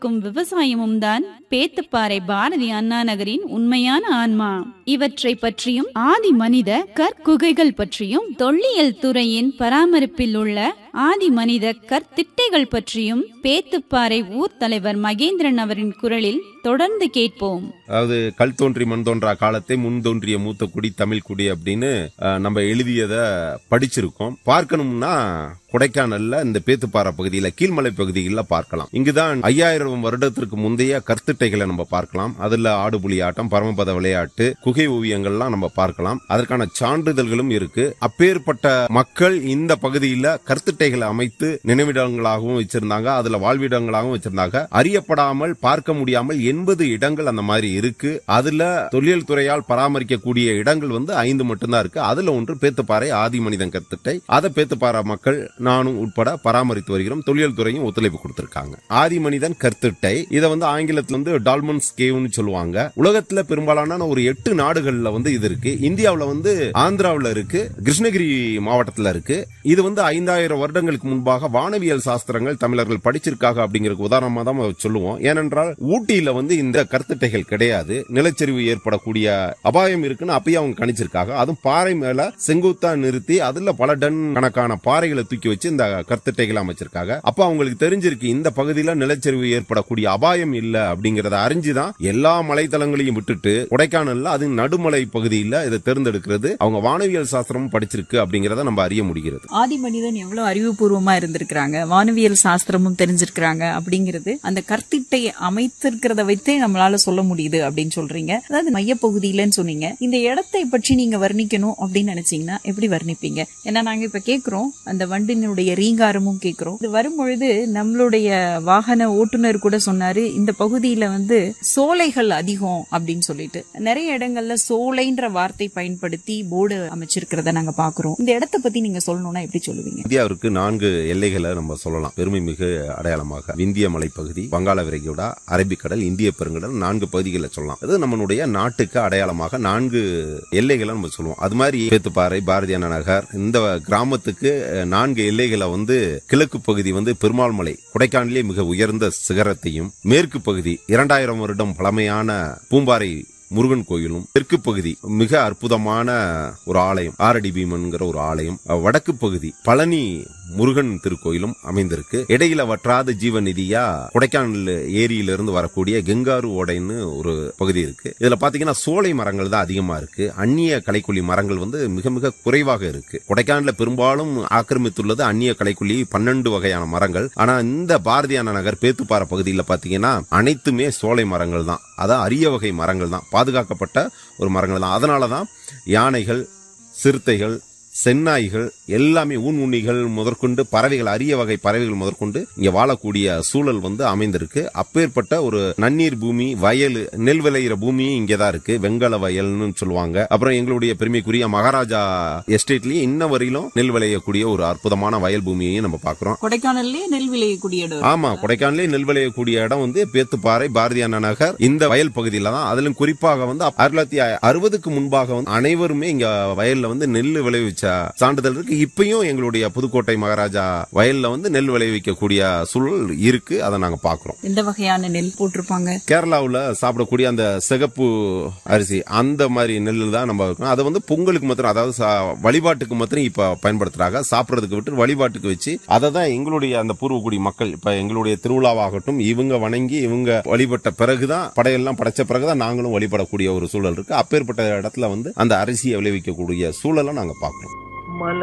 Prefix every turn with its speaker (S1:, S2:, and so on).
S1: இருக்கும் விவசாயமும் தான் பேத்துப்பாறை பாரதி அண்ணா நகரின் உண்மையான ஆன்மா இவற்றை பற்றியும் ஆதி மனித கற்குகைகள் பற்றியும் தொல்லியல் துறையின் பராமரிப்பில் உள்ள ஆதி மனித கற்திட்டைகள் பற்றியும் பேத்துப்பாறை ஊர் தலைவர் மகேந்திரன் அவரின் குரலில் தொடர்ந்து கேட்போம்
S2: அதாவது கல் தோன்றி மண் தோன்றா காலத்தை முன் தோன்றிய மூத்த குடி தமிழ் குடி அப்படின்னு அஹ், நம்ம எழுதியத படிச்சிருக்கோம் பார்க்கணும்னா கொடைக்கானல்ல இந்த பேத்துப்பாறை பகுதியில கீழ்மலை பகுதிகளில் பார்க்கலாம் இங்குதான் ஐயாயிரம் வருடத்திற்கு முந்தைய கற்திட்டைகளை நம்ம பார்க்கலாம் அதுல ஆடுபுலி ஆட்டம் பரமபத விளையாட்டு குகை ஓவியங்கள்லாம் நம்ம பார்க்கலாம் அதற்கான சான்றிதழ்களும் இருக்கு அப்பேற்பட்ட மக்கள் இந்த பகுதியில கற்திட்டைகளை அமைத்து நினைவிடங்களாகவும் வச்சிருந்தாங்க அதுல வாழ்விடங்களாகவும் வச்சிருந்தாங்க அறியப்படாமல் பார்க்க முடியாமல் எண்பது இடங்கள் அந்த மாதிரி இருக்கு அதுல தொழில் துறையால் பராமரிக்கக்கூடிய இடங்கள் வந்து ஐந்து மட்டும்தான் இருக்கு அதுல ஒன்று பேத்துப்பாறை ஆதி மனிதன் கற்திட்டை அதை பேத்துப்பாறை மக்கள் நானும் உட்பட பராமரித்து வருகிறோம் தொழில் துறையும் ஒத்துழைப்பு கொடுத்திருக்காங்க ஆதி மனிதன் கற்திட்டை இதை வந்து ஆங்கிலத்துல வந்து டால்மன்ஸ் கேவ்னு சொல்லுவாங்க உலகத்துல பெரும்பாலான ஒரு எட்டு நாடுகள்ல வந்து இது இருக்கு இந்தியாவுல வந்து ஆந்திராவுல இருக்கு கிருஷ்ணகிரி மாவட்டத்துல இருக்கு இது வந்து ஐந்தாயிரம் வருடங்களுக்கு முன்பாக வானவியல் சாஸ்திரங்கள் தமிழர்கள் படிச்சிருக்காங்க அப்படிங்கிறதுக்கு உதாரணமா தான் நம்ம சொல்லுவோம் ஏனென்றால் ஊட்டியில வந்து இந்த கருத்துட்டைகள் கிடையாது நிலச்சரிவு ஏற்படக்கூடிய அபாயம் இருக்குன்னு அப்பயே அவங்க கணிச்சிருக்காங்க அதுவும் பாறை மேல செங்குத்தா நிறுத்தி அதுல பல டன் கணக்கான பாறைகளை தூக்கி வச்சு இந்த கருத்துட்டைகளை அமைச்சிருக்காங்க அப்ப அவங்களுக்கு தெரிஞ்சிருக்கு இந்த பகுதியில நிலச்சரிவு ஏற்படக்கூடிய அபாயம் இல்ல அப்படிங்கறத அறிஞ்சுதான் எல்லா மலைத்தளங்களையும் விட்டுட்டு கொடைக்கானல்ல அது நடுமலை பகுதியில இதை தேர்ந்தெடுக்கிறது அவங்க வானவியல் சாஸ்திரமும் படிச்சிருக்கு அப்படிங்கறத நம்ம அறிய முடிகிறது
S3: ஆதி மனிதன் எவ்வளவு அறிவுபூர்வமா இருந்திருக்கிறாங்க வானவியல் சாஸ்திரமும் தெரிஞ்சிருக்கிறாங்க அப்படிங்கிறது அந்த கற்திட்டை அமைத்திருக்கிறத வைத்தே நம்மளால சொல்ல முடியுது அப்படின்னு சொல்றீங்க அதாவது மையப்பகுதியிலன்னு சொன்னீங்க இந்த இடத்தை பற்றி நீங்க வர்ணிக்கணும் அப்படின்னு நினைச்சீங்கன்னா எப்படி வர்ணிப்பீங்க ஏன்னா நாங்க இப்ப கேக்குறோம் அந்த வண்டினுடைய ரீங்காரமும் கேக்குறோம் இது வரும்பொழுது நம்மளுடைய வாகன ஓட்டுநர் கூட சொன்னாரு இந்த பகுதியில வந்து சோலைகள் அதிகம் அப்படின்னு சொல்லிட்டு நிறைய இடங்கள்ல சோலைன்ற வார்த்தை பயன்படுத்தி போர்டு அமைச்சிருக்கிறத நாங்க பாக்குறோம் இந்த இடத்தை பத்தி நீங்க சொல்லணும்னா எப்படி சொல்லுவீங்க
S2: இந்தியாவிற்கு நான்கு எல்லைகளை நம்ம சொல்லலாம் பெருமை மிகு அடையாளமாக விந்திய மலைப்பகுதி வங்காள விரைகுடா அரபிக்கடல் இந்திய பெருங்கடல் நான்கு பகுதிகளை சொல்லலாம் அது நம்மளுடைய நாட்டுக்கு அடையாளமாக நான்கு எல்லைகளை நம்ம சொல்லுவோம் அது மாதிரி பேத்துப்பாறை பாரதிய அண்ணா நகர் இந்த கிராமத்துக்கு அஹ், நான்கு எல்லைகளை வந்து கிழக்கு பகுதி வந்து பெருமாள் மலை கொடைக்கானலே மிக உயர்ந்த சிகரத்தையும் மேற்கு பகுதி இரண்டாயிரம் வருடம் பழமையான பூம்பாறை முருகன் கோயிலும் தெற்கு பகுதி மிக அற்புதமான ஒரு ஆலயம் ஆரடி பீமன்கிற ஒரு ஆலயம் அஹ், வடக்கு பகுதி பழனி முருகன் திருக்கோயிலும் அமைந்திருக்கு இடையில வற்றாத ஜீவநிதியா கொடைக்கானல் ஏரியிலிருந்து வரக்கூடிய கெங்காரு ஓடைன்னு ஒரு பகுதி இருக்கு இதுல பாத்தீங்கன்னா சோலை மரங்கள் தான் அதிகமா இருக்கு அந்நிய கலைக்கொல்லி மரங்கள் வந்து மிக மிக குறைவாக இருக்கு கொடைக்கானல்ல பெரும்பாலும் ஆக்கிரமித்துள்ளது அந்நிய கலைக்கொல்லி பன்னெண்டு வகையான மரங்கள் ஆனா இந்த பாரதியான நகர் பேத்துப்பாறை பகுதியில் பாத்தீங்கன்னா அனைத்துமே சோலை மரங்கள் தான் அதான் அரிய வகை மரங்கள் தான் பாதுகாக்கப்பட்ட ஒரு மரங்கள் தான் அதனால தான் யானைகள் சிறுத்தைகள் செந்நாய்கள் எல்லாமே ஊன் உண்ணிகள் முதற்கொண்டு பறவைகள் அரிய வகை பறவைகள் முதற்கொண்டு இங்க வாழக்கூடிய சூழல் வந்து அமைந்திருக்கு அப்பேற்பட்ட ஒரு நன்னீர் பூமி வயல் நெல் விளையிற பூமியும் இங்கதான் இருக்கு வெங்கல வயல்னு சொல்லுவாங்க அப்புறம் எங்களுடைய பெருமைக்குரிய மகாராஜா எஸ்டேட்லயும் இன்ன வரையிலும் நெல் விளையக்கூடிய ஒரு அற்புதமான வயல் பூமியையும் நம்ம பாக்குறோம்
S3: கொடைக்கானல்லே நெல் விளையக்கூடிய இடம்
S2: ஆமா கொடைக்கானலே நெல் விளையக்கூடிய இடம் வந்து பேத்துப்பாறை பாரதிய அண்ணா நகர் இந்த வயல் பகுதியில தான் அதிலும் குறிப்பாக வந்து ஆயிரத்தி தொள்ளாயிரத்தி அறுபதுக்கு முன்பாக வந்து அனைவருமே இங்க வயல்ல வந்து நெல் விளைவிச்ச சான்றிதழ் இருக்கு இப்பயும் எங்களுடைய புதுக்கோட்டை மகாராஜா வயல்ல வந்து நெல் விளைவிக்கக்கூடிய சூழல் இருக்கு அதை நாங்க பாக்குறோம்
S3: எந்த வகையான நெல் போட்டிருப்பாங்க
S2: கேரளாவுல சாப்பிடக்கூடிய அந்த சிகப்பு அரிசி அந்த மாதிரி நெல் தான் நம்ம இருக்கோம் அதை வந்து பொங்கலுக்கு மாத்திரம் அதாவது சா- வழிபாட்டுக்கு மாத்திரம் இப்ப பயன்படுத்துறாங்க சாப்பிடறதுக்கு விட்டு வழிபாட்டுக்கு வச்சு அதை தான் எங்களுடைய அந்த பூர்வக்குடி மக்கள் இப்ப எங்களுடைய திருவிழாவாகட்டும் இவங்க வணங்கி இவங்க வழிபட்ட பிறகுதான் படையெல்லாம் படைச்ச பிறகுதான் நாங்களும் வழிபடக்கூடிய ஒரு சூழல் இருக்கு அப்பேற்பட்ட இடத்துல வந்து அந்த அரிசியை விளைவிக்கக்கூடிய சூழலை நாங்க பாக்குறோம்